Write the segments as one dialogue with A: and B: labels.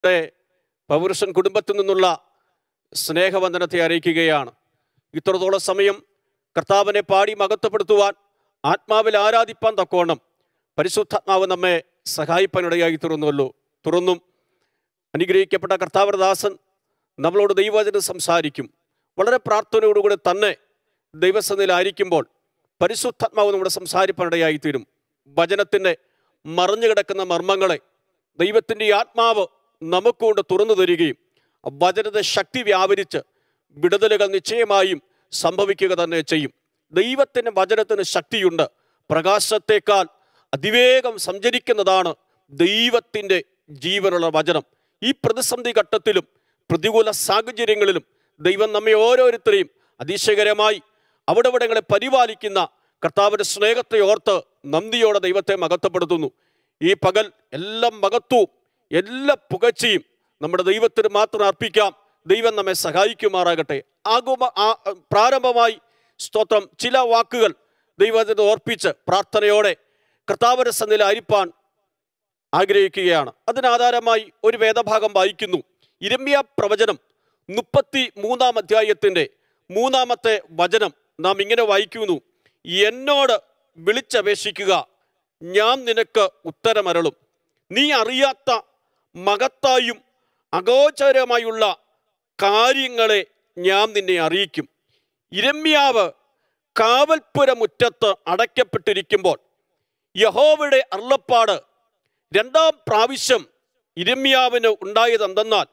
A: ഇവിടെ പൗരുഷൻ കുടുംബത്തിൽ നിന്നുള്ള സ്നേഹവന്ദനത്തെ അറിയിക്കുകയാണ് ഇത്രത്തോളം സമയം കർത്താവിനെ പാടി മകത്വപ്പെടുത്തുവാൻ ആത്മാവിൽ ആരാധിപ്പാൻ തക്കോണം പരിശുദ്ധാത്മാവ് നമ്മെ സഹായിപ്പാനിടയായി തുറന്നുവല്ലോ തുറന്നും അനുഗ്രഹിക്കപ്പെട്ട കർത്താവരദാസൻ നമ്മളോട് ദൈവവചനം സംസാരിക്കും വളരെ പ്രാർത്ഥനയോടുകൂടി തന്നെ ദൈവസന്നിധിയിലായിരിക്കുമ്പോൾ പരിശുദ്ധാത്മാവ് നമ്മുടെ സംസാരിപ്പാനിടയായി തീരും വചനത്തിൻ്റെ മറഞ്ഞു കിടക്കുന്ന മർമ്മങ്ങളെ ദൈവത്തിൻ്റെ ഈ ആത്മാവ് നമുക്കുകൊണ്ട് തുറന്നു തരികയും ആ വചനത്തെ ശക്തി വ്യാപരിച്ച് വിടുതലുകൾ നിശ്ചയമായും സംഭവിക്കുക തന്നെ ചെയ്യും ദൈവത്തിൻ്റെ വചനത്തിന് ശക്തിയുണ്ട് പ്രകാശത്തേക്കാൾ അതിവേഗം സഞ്ചരിക്കുന്നതാണ് ദൈവത്തിൻ്റെ ജീവനുള്ള വചനം ഈ പ്രതിസന്ധി ഘട്ടത്തിലും പ്രതികൂല സാഹചര്യങ്ങളിലും ദൈവം നമ്മെ ഓരോരുത്തരെയും അതിശയകരമായി അവിടെ ഇവിടങ്ങളെ പരിപാലിക്കുന്ന കർത്താവിൻ്റെ സ്നേഹത്തെ ഓർത്ത് നന്ദിയോടെ ദൈവത്തെ മകത്വപ്പെടുത്തുന്നു ഈ പകൽ എല്ലാം മകത്വവും എല്ലാ പുകഴ്ചയും നമ്മുടെ ദൈവത്തിന് മാത്രം അർപ്പിക്കാം ദൈവം നമ്മെ സഹായിക്കുമാറാകട്ടെ ആകുമ ആ പ്രാരംഭമായി സ്തോത്രം ചില വാക്കുകൾ ദൈവത്തിന് ഓർപ്പിച്ച് പ്രാർത്ഥനയോടെ കർത്താവിൻ്റെ സന്നിധിയിൽ അരിപ്പാൻ ആഗ്രഹിക്കുകയാണ് അതിനാധാരമായി ഒരു വേദഭാഗം വായിക്കുന്നു ഇരമ്യ പ്രവചനം മുപ്പത്തി മൂന്നാം അധ്യായത്തിൻ്റെ മൂന്നാമത്തെ വചനം നാം ഇങ്ങനെ വായിക്കുന്നു എന്നോട് വിളിച്ചപേക്ഷിക്കുക ഞാൻ നിനക്ക് ഉത്തരമരളും നീ അറിയാത്ത മകത്തായും അഗോചരമായുള്ള കാര്യങ്ങളെ ഞാൻ നിന്നെ അറിയിക്കും ഇരമ്യാവ് കാവൽപ്പുര മുറ്റത്ത് അടയ്ക്കപ്പെട്ടിരിക്കുമ്പോൾ യഹോവയുടെ അരുളപ്പാട് രണ്ടാം പ്രാവശ്യം ഇരമ്യാവിന് ഉണ്ടായതെന്തെന്നാൽ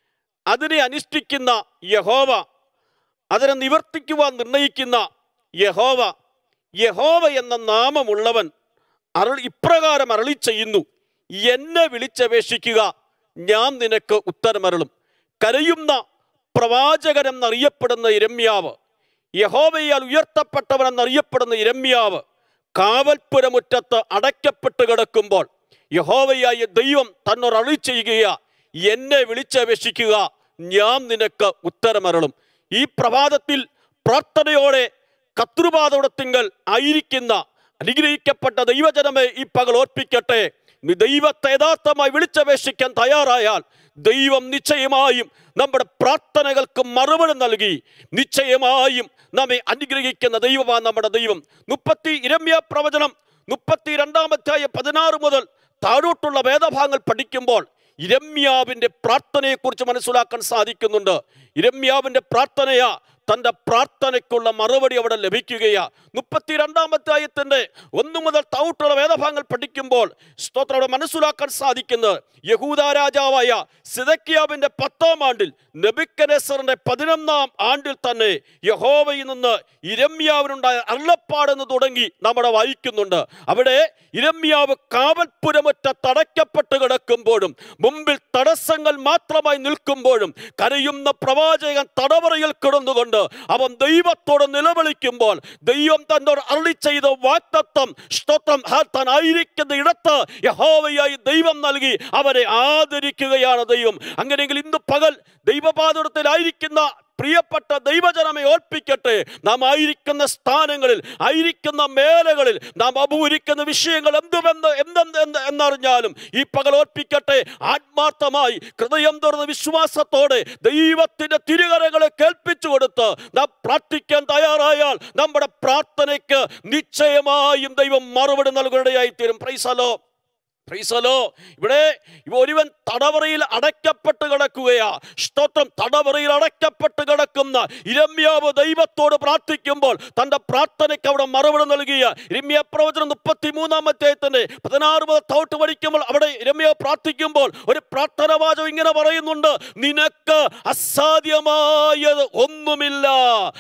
A: അതിനെ അനുഷ്ഠിക്കുന്ന യഹോവ അതിനെ നിവർത്തിക്കുവാൻ നിർണയിക്കുന്ന യഹോവ യഹോവ എന്ന നാമമുള്ളവൻ അരൾ ഇപ്രകാരം അരളി ചെയ്യുന്നു എന്നെ വിളിച്ചപേക്ഷിക്കുക ഞാൻ നിനക്ക് ഉത്തരമരളും കരയുന്ന പ്രവാചകനെന്നറിയപ്പെടുന്ന ഇരമ്യാവ് യഹോവയാൽ ഉയർത്തപ്പെട്ടവനെന്നറിയപ്പെടുന്ന ഇരമ്യാവ് കാവൽപ്പുരമുറ്റത്ത് അടയ്ക്കപ്പെട്ട് കിടക്കുമ്പോൾ യഹോവയായ ദൈവം തന്നോട് അളി ചെയ്യുക എന്നെ വിളിച്ചപേക്ഷിക്കുക ഞാൻ നിനക്ക് ഉത്തരമരളും ഈ പ്രഭാതത്തിൽ പ്രാർത്ഥനയോടെ കത്രുപാതോടത്തിങ്കൽ ആയിരിക്കുന്ന അനുഗ്രഹിക്കപ്പെട്ട ദൈവജനമെ ഈ പകൽ ഓർപ്പിക്കട്ടെ നീ ദൈവത്തെ യഥാർത്ഥമായി വിളിച്ചപേക്ഷിക്കാൻ തയ്യാറായാൽ ദൈവം നിശ്ചയമായും നമ്മുടെ പ്രാർത്ഥനകൾക്ക് മറുപടി നൽകി നിശ്ചയമായും നമ്മെ അനുഗ്രഹിക്കുന്ന ദൈവമാണ് നമ്മുടെ ദൈവം മുപ്പത്തി ഇരമ്യ പ്രവചനം മുപ്പത്തി രണ്ടാമത്തായ പതിനാറ് മുതൽ താഴോട്ടുള്ള വേദഭാഗങ്ങൾ പഠിക്കുമ്പോൾ ഇരമ്യാവിൻ്റെ പ്രാർത്ഥനയെക്കുറിച്ച് മനസ്സിലാക്കാൻ സാധിക്കുന്നുണ്ട് ഇരമ്യാവിൻ്റെ പ്രാർത്ഥനയാ തൻ്റെ പ്രാർത്ഥനയ്ക്കുള്ള മറുപടി അവിടെ ലഭിക്കുകയാ മുപ്പത്തിരണ്ടാമത്തെ ആയത്തിൻ്റെ ഒന്ന് മുതൽ തൗട്ടുള്ള വേദഭാഗങ്ങൾ പഠിക്കുമ്പോൾ സ്തോത്രം അവിടെ മനസ്സിലാക്കാൻ സാധിക്കുന്നത് യഹൂദ രാജാവായ സിദക്കിയാവിൻ്റെ പത്താം ആണ്ടിൽ നബിക്കനസറിൻ്റെ പതിനൊന്നാം ആണ്ടിൽ തന്നെ യഹോവയിൽ നിന്ന് ഇരമ്യാവിനുണ്ടായ അള്ളപ്പാടെന്ന് തുടങ്ങി നമ്മുടെ വായിക്കുന്നുണ്ട് അവിടെ ഇരമ്യാവ് കാവൽപുരമൊറ്റ തടയ്ക്കപ്പെട്ട് കിടക്കുമ്പോഴും മുമ്പിൽ തടസ്സങ്ങൾ മാത്രമായി നിൽക്കുമ്പോഴും കരയുന്ന പ്രവാചകൻ തടവറയിൽ കിടന്നുകൊണ്ട് അവൻ ദൈവത്തോട് നിലവിളിക്കുമ്പോൾ ദൈവം തന്നോട് അരളി ചെയ്ത വാക്തത്വം സ്തോത്രം ആ താൻ ആയിരിക്കുന്ന ഇടത്ത് യഹോവയായി ദൈവം നൽകി അവരെ ആദരിക്കുകയാണ് ദൈവം അങ്ങനെയെങ്കിൽ ഇന്ന് പകൽ ദൈവപാതത്തിലായിരിക്കുന്ന പ്രിയപ്പെട്ട ദൈവജനമെ ഓർപ്പിക്കട്ടെ നാം ആയിരിക്കുന്ന സ്ഥാനങ്ങളിൽ ആയിരിക്കുന്ന മേലകളിൽ നാം അഭിമുഖിക്കുന്ന വിഷയങ്ങൾ എന്തുമെന്ന് എന്തെന്ന് എന്ന് എന്നറിഞ്ഞാലും ഈ പകൽ ഓർപ്പിക്കട്ടെ ആത്മാർത്ഥമായി ഹൃദയം തുറന്ന് വിശ്വാസത്തോടെ ദൈവത്തിന്റെ തിരുകരങ്ങളെ കേൾപ്പിച്ചു കൊടുത്ത് നാം പ്രാർത്ഥിക്കാൻ തയ്യാറായാൽ നമ്മുടെ പ്രാർത്ഥനയ്ക്ക് നിശ്ചയമായും ദൈവം മറുപടി നൽകുകയായി തീരും പ്രൈസലോ പ്രൈസലോ ഇവിടെ ഇവ ഒരുവൻ തടവറയിൽ അടയ്ക്കപ്പെട്ട് കിടക്കുകയാ സ്തോത്രം തടവറയിൽ അടയ്ക്കപ്പെട്ട് കിടക്കുന്ന ഇരമ്യാവ് ദൈവത്തോട് പ്രാർത്ഥിക്കുമ്പോൾ തന്റെ പ്രാർത്ഥനയ്ക്ക് അവിടെ മറുപടി നൽകിയ ഇരമ്യ പ്രവചനം മുപ്പത്തി മൂന്നാമത്തെ തന്നെ പതിനാറ് മുതൽ തൗട്ട് പഠിക്കുമ്പോൾ അവിടെ ഇരമ്യ പ്രാർത്ഥിക്കുമ്പോൾ ഒരു പ്രാർത്ഥന വാചകം ഇങ്ങനെ പറയുന്നുണ്ട് നിനക്ക് അസാധ്യമായത് ഒന്നുമില്ല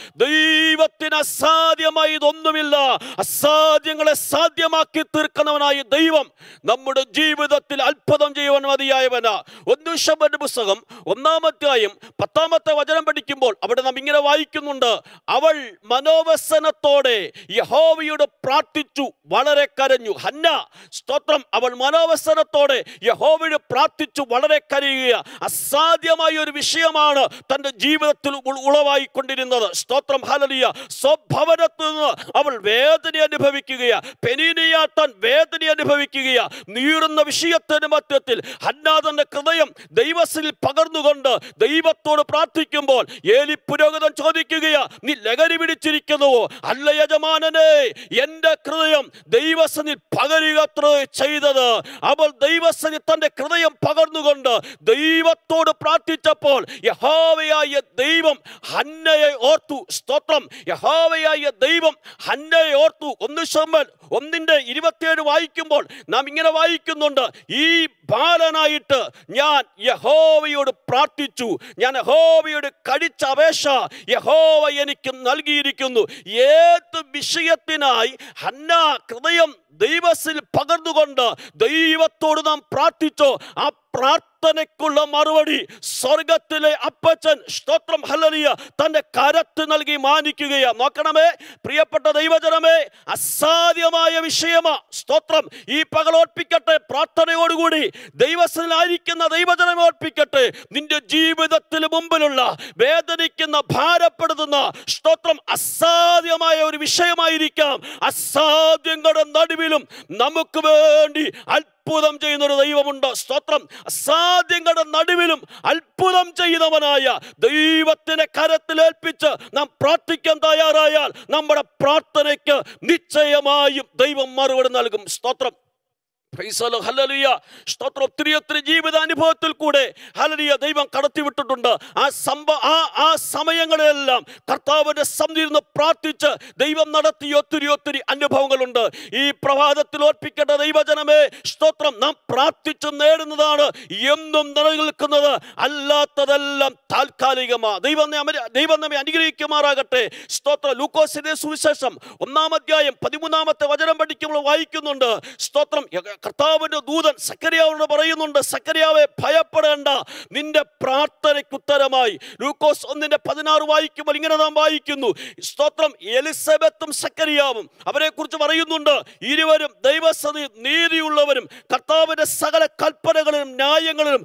A: ദൈവത്തിന് അസാധ്യമായത് ഒന്നുമില്ല അസാധ്യങ്ങളെ സാധ്യമാക്കി തീർക്കുന്നവനായ ദൈവം നമ്മുടെ ജീവിതത്തിൽ അത്ഭുതം ചെയ്യുവാൻ മതിയായവനാ ഒന്ന് ശബന്റെ പുസ്തകം ഒന്നാമത്തെയും പത്താമത്തെ വചനം പഠിക്കുമ്പോൾ അവിടെ നാം ഇങ്ങനെ വായിക്കുന്നുണ്ട് അവൾ മനോവസനത്തോടെ യഹോവയോട് പ്രാർത്ഥിച്ചു വളരെ കരഞ്ഞു ഹന്ന സ്തോത്രം അവൾ മനോവസനത്തോടെ യഹോവയോട് പ്രാർത്ഥിച്ചു വളരെ കരയുക അസാധ്യമായ ഒരു വിഷയമാണ് തൻ്റെ ജീവിതത്തിൽ ഉൾ- ഉളവായിക്കൊണ്ടിരുന്നത് സ്തോത്രം ഹലലിയ സ്വഭവനത്തിൽ നിന്ന് അവൾ വേദന അനുഭവിക്കുകയാ പെനീനിയ താൻ വേദന അനുഭവിക്കുകയാ കീറുന്ന വിഷയത്തിന് മധ്യത്തിൽ ഹന്നാഥന്റെ ഹൃദയം ദൈവത്തിൽ പകർന്നുകൊണ്ട് ദൈവത്തോട് പ്രാർത്ഥിക്കുമ്പോൾ ഏലി പുരോഹിതൻ ചോദിക്കുകയാ നീ ലഹരി പിടിച്ചിരിക്കുന്നുവോ അല്ല യജമാനനെ എന്റെ ഹൃദയം ദൈവസനിൽ പകരുകത്രേ ചെയ്തത് അവൾ ദൈവസനിൽ തന്റെ ഹൃദയം പകർന്നുകൊണ്ട് ദൈവത്തോട് പ്രാർത്ഥിച്ചപ്പോൾ യഹോവയായ ദൈവം ഹന്നയെ ഓർത്തു സ്തോത്രം യഹോവയായ ദൈവം ഹന്നയെ ഓർത്തു ഒന്ന് ശമ്പൽ ഒന്നിന്റെ ഇരുപത്തിയേഴ് വായിക്കുമ്പോൾ നാം ഇങ്ങനെ വായിക്കുന്നുണ്ട് ഈ ബാലനായിട്ട് ഞാൻ യഹോവയോട് പ്രാർത്ഥിച്ചു ഞാൻ യഹോവയോട് കടിച്ച അപേക്ഷ യഹോവ എനിക്ക് നൽകിയിരിക്കുന്നു ഏത് വിഷയത്തിനായി ഹന്ന ഹൃദയം ദൈവത്തിൽ പകർന്നുകൊണ്ട് ദൈവത്തോട് നാം പ്രാർത്ഥിച്ചോ ആ പ്രാർത്ഥനയ്ക്കുള്ള മറുപടി സ്വർഗത്തിലെ അപ്പച്ചൻ സ്തോത്രം ഹല്ലലിയ തന്റെ കരത്ത് നൽകി മാനിക്കുകയാ നോക്കണമേ പ്രിയപ്പെട്ട ദൈവജനമേ അസാധ്യമായ വിഷയമാ സ്തോത്രം ഈ പകൽ ഓർപ്പിക്കട്ടെ പ്രാർത്ഥനയോടുകൂടി ദൈവസ്ഥനായിരിക്കുന്ന ദൈവജനം ഓർപ്പിക്കട്ടെ നിന്റെ ജീവിതത്തിന് മുമ്പിലുള്ള വേദനിക്കുന്ന ഭാരപ്പെടുത്തുന്ന സ്തോത്രം അസാധ്യമായ ഒരു വിഷയമായിരിക്കാം അസാധ്യങ്ങളുടെ നടുവിലും നമുക്ക് വേണ്ടി അത്ഭുതം ചെയ്യുന്ന ഒരു ദൈവമുണ്ട് സ്തോത്രം അസാധ്യങ്ങളുടെ നടുവിലും അത്ഭുതം ചെയ്യുന്നവനായ ദൈവത്തിനെ കരത്തിലേൽപ്പിച്ച് നാം പ്രാർത്ഥിക്കാൻ തയ്യാറായാൽ നമ്മുടെ പ്രാർത്ഥനയ്ക്ക് നിശ്ചയമായും ദൈവം മറുപടി നൽകും സ്തോത്രം Praise the Lord. Hallelujah. സ്തോത്രം ഒത്തിരി ഒത്തിരി ജീവിതാനുഭവത്തിൽ കൂടെ ഹലലിയ ദൈവം കടത്തിവിട്ടിട്ടുണ്ട് ആ സംഭവ ആ ആ സമയങ്ങളിലെല്ലാം കർത്താവിന്റെ സന്നിരുന്ന് പ്രാർത്ഥിച്ച് ദൈവം നടത്തിയ ഒത്തിരി ഒത്തിരി അനുഭവങ്ങളുണ്ട് ഈ പ്രഭാതത്തിൽ ഓർപ്പിക്കേണ്ട ദൈവജനമേ സ്തോത്രം നാം പ്രാർത്ഥിച്ച് നേടുന്നതാണ് എന്നും നിലനിൽക്കുന്നത് അല്ലാത്തതെല്ലാം താൽക്കാലികമാ ദൈവം നമ്മെ ദൈവം നമ്മെ അനുഗ്രഹിക്കുമാറാകട്ടെ സ്തോത്ര ലൂക്കോസിന്റെ സുവിശേഷം ഒന്നാം അധ്യായം പതിമൂന്നാമത്തെ വചനം പഠിക്കുമ്പോൾ വായിക്കുന്നുണ്ട് സ്തോത്രം കർത്താവിന്റെ ദൂതൻ സക്കരിയാവോട് പറയുന്നുണ്ട് സക്കരിയാവെ ഭയപ്പെടേണ്ട നിന്റെ പ്രാർത്ഥനയ്ക്ക് ഉത്തരമായി ലൂക്കോസ് ഒന്നിന്റെ പതിനാറ് വായിക്കുമ്പോൾ ഇങ്ങനെ നാം വായിക്കുന്നു സ്തോത്രം എലിസബത്തും സക്കരിയാവും അവരെ കുറിച്ച് പറയുന്നുണ്ട് ഇരുവരും ദൈവസതി നീതിയുള്ളവരും കർത്താവിന്റെ സകല കൽപ്പനകളിലും ന്യായങ്ങളിലും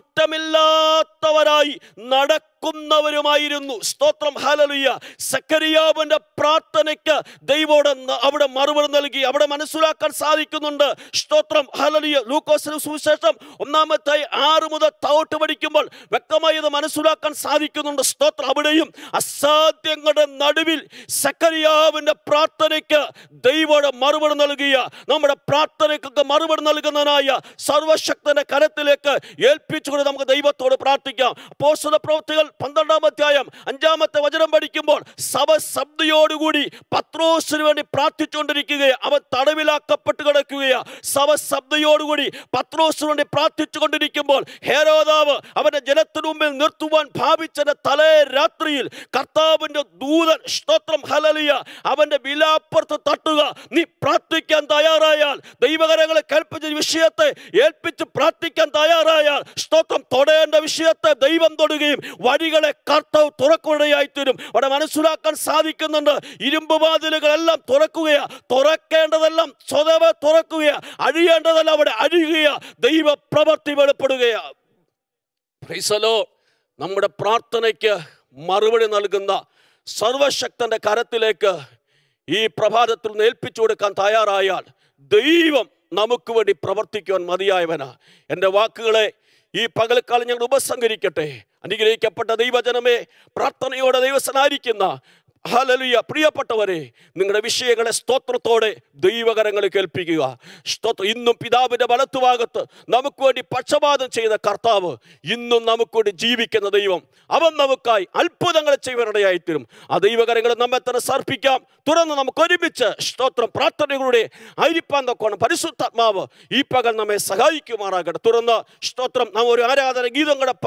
A: കുറ്റമില്ലാത്തവരായി നടക്കുന്നവരുമായിരുന്നു സ്തോത്രം ഹാലലുയ്യ സക്കരിയാവിന്റെ പ്രാർത്ഥനയ്ക്ക് ദൈവോട് ന- അവിടെ മറുപടി നൽകി അവിടെ മനസ്സിലാക്കാൻ സാധിക്കുന്നുണ്ട് സ്തോത്രം ഹാലലുയ്യ ലൂക്കോസിന് സുവിശേഷം ഒന്നാമത്തെ ആറ് മുതൽ തൗട്ട് പഠിക്കുമ്പോൾ വ്യക്തമായി ഇത് മനസ്സിലാക്കാൻ സാധിക്കുന്നുണ്ട് സ്തോത്രം അവിടെയും അസാധ്യങ്ങളുടെ നടുവിൽ സക്കരിയാവിന്റെ പ്രാർത്ഥനയ്ക്ക് ദൈവോട് മറുപടി നൽകിയ നമ്മുടെ പ്രാർത്ഥനയ്ക്കൊക്കെ മറുപടി നൽകുന്നതിനായ സർവശക്തന്റെ കരത്തിലേക്ക് ഏൽപ്പിച്ചുകൊണ്ട് നമുക്ക് ദൈവത്തോട് പ്രാർത്ഥിക്കാം അപ്പോസ്തല പ്രവൃത്തികൾ പന്ത്രണ്ടാം അധ്യായം അഞ്ചാമത്തെ വചനം പഠിക്കുമ്പോൾ സഭ ശബ്ദയോടുകൂടി പത്രോസിന് വേണ്ടി പ്രാർത്ഥിച്ചുകൊണ്ടിരിക്കുകയാണ് അവൻ തടവിലാക്കപ്പെട്ട് കിടക്കുകയാ സഭ ശബ്ദയോടുകൂടി പത്രോസിന് വേണ്ടി പ്രാർത്ഥിച്ചുകൊണ്ടിരിക്കുമ്പോൾ ഹേരോദാവ് അവന്റെ ജനത്തിനു മുമ്പിൽ നിർത്തുവാൻ ഭാവിച്ചതിന്റെ തലേ രാത്രിയിൽ കർത്താവിന്റെ ദൂതൻ സ്തോത്രം ഹലലിയ അവന്റെ വിലാപ്പുറത്ത് തട്ടുക നീ പ്രാർത്ഥിക്കാൻ തയ്യാറായാൽ ദൈവകരങ്ങളെ കൽപ്പിച്ച വിഷയത്തെ ഏൽപ്പിച്ച് പ്രാർത്ഥിക്കാൻ തയ്യാറായാൽ സ്തോത്രം തൊടേണ്ട വിഷയത്തെ ദൈവം തൊടുകയും വഴികളെ കർത്താവ് തുറക്കുകയായി തീരും അവിടെ മനസ്സിലാക്കാൻ സാധിക്കുന്നുണ്ട് ഇരുമ്പ് വാതിലുകളെല്ലാം തുറക്കുകയാ തുറക്കേണ്ടതെല്ലാം സ്വതവേ തുറക്കുകയാ അഴിയേണ്ടതെല്ലാം അവിടെ അഴിയുകയാ ദൈവ പ്രവർത്തി വെളിപ്പെടുകയാ Praise the Lord. നമ്മുടെ പ്രാർത്ഥനയ്ക്ക് മറുപടി നൽകുന്ന സർവശക്തന്റെ കരത്തിലേക്ക് ഈ പ്രഭാതത്തിൽ നിന്ന് ഏൽപ്പിച്ചു കൊടുക്കാൻ തയ്യാറായാൽ ദൈവം നമുക്ക് വേണ്ടി പ്രവർത്തിക്കുവാൻ മതിയായവനാ എൻ്റെ വാക്കുകളെ ഈ പകൽക്കാലം ഞങ്ങൾ ഉപസംഹരിക്കട്ടെ അനുഗ്രഹിക്കപ്പെട്ട ദൈവജനമേ പ്രാർത്ഥനയോടെ ദൈവസനായിരിക്കുന്ന ഹലലുയ പ്രിയപ്പെട്ടവരെ നിങ്ങളുടെ വിഷയങ്ങളെ സ്തോത്രത്തോടെ ദൈവകരങ്ങളിൽ കേൾപ്പിക്കുക സ്തോത്രം ഇന്നും പിതാവിന്റെ വലത്തുഭാഗത്ത് നമുക്ക് വേണ്ടി പക്ഷപാതം ചെയ്ത കർത്താവ് ഇന്നും നമുക്ക് വേണ്ടി ജീവിക്കുന്ന ദൈവം അവൻ നമുക്കായി അത്ഭുതങ്ങൾ ചെയ്യുവാനിടയായിത്തീരും ആ ദൈവകരങ്ങളെ നമ്മെ തന്നെ സർപ്പിക്കാം തുറന്ന് നമുക്ക് ഒരുമിച്ച് സ്തോത്രം പ്രാർത്ഥനകളുടെ ആയിരിക്കാൻ നോക്കണം പരിശുദ്ധാത്മാവ് ഈ പകൽ നമ്മെ സഹായിക്കുമാറാകട്ടെ തുറന്ന് സ്തോത്രം നാം ഒരു ആരാധന ഗീതങ്ങളുടെ